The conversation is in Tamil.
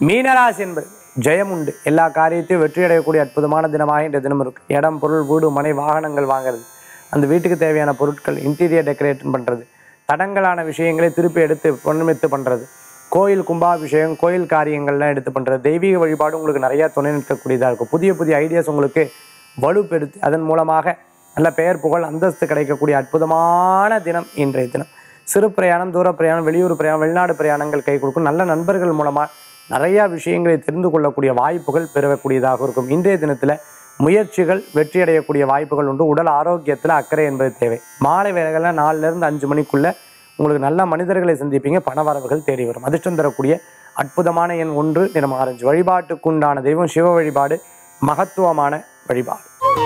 மீனராசி என்பது ஜெயம் உண்டு எல்லா காரியத்தையும் வெற்றி அடையக்கூடிய அற்புதமான தினமாக இந்த தினம் இருக்கு இடம் பொருள் வீடு மனை வாகனங்கள் வாங்குறது அந்த வீட்டுக்கு தேவையான பொருட்கள் இன்டீரியர் டெக்கரேஷன் பண்ணுறது தடங்கலான விஷயங்களை திருப்பி எடுத்து பொன்னிமித்து பண்ணுறது கோயில் கும்பாபிஷேகம் கோயில் காரியங்கள்லாம் எடுத்து பண்ணுறது தெய்வீக வழிபாடு உங்களுக்கு நிறையா துணை நிற்கக்கூடியதாக இருக்கும் புதிய புதிய ஐடியாஸ் உங்களுக்கு வலுப்பெடுத்து அதன் மூலமாக நல்ல பெயர் புகழ் அந்தஸ்து கிடைக்கக்கூடிய அற்புதமான தினம் இன்றைய தினம் சிறு பிரயாணம் தூர பிரயாணம் வெளியூர் பிரயாணம் வெளிநாடு பிரயாணங்கள் கை கொடுக்கும் நல்ல நண்பர்கள் மூலமாக நிறையா விஷயங்களை தெரிந்து கொள்ளக்கூடிய வாய்ப்புகள் பெறக்கூடியதாக இருக்கும் இன்றைய தினத்தில் முயற்சிகள் வெற்றி அடையக்கூடிய வாய்ப்புகள் உண்டு உடல் ஆரோக்கியத்தில் அக்கறை என்பது தேவை மாலை வேலைகளில் நாலுலேருந்து அஞ்சு மணிக்குள்ளே உங்களுக்கு நல்ல மனிதர்களை சந்திப்பீங்க பண வரவுகள் தேடி வரும் அதிர்ஷ்டம் தரக்கூடிய அற்புதமான எண் ஒன்று நிறம் ஆரஞ்சு வழிபாட்டுக்குண்டான தெய்வம் சிவ வழிபாடு மகத்துவமான வழிபாடு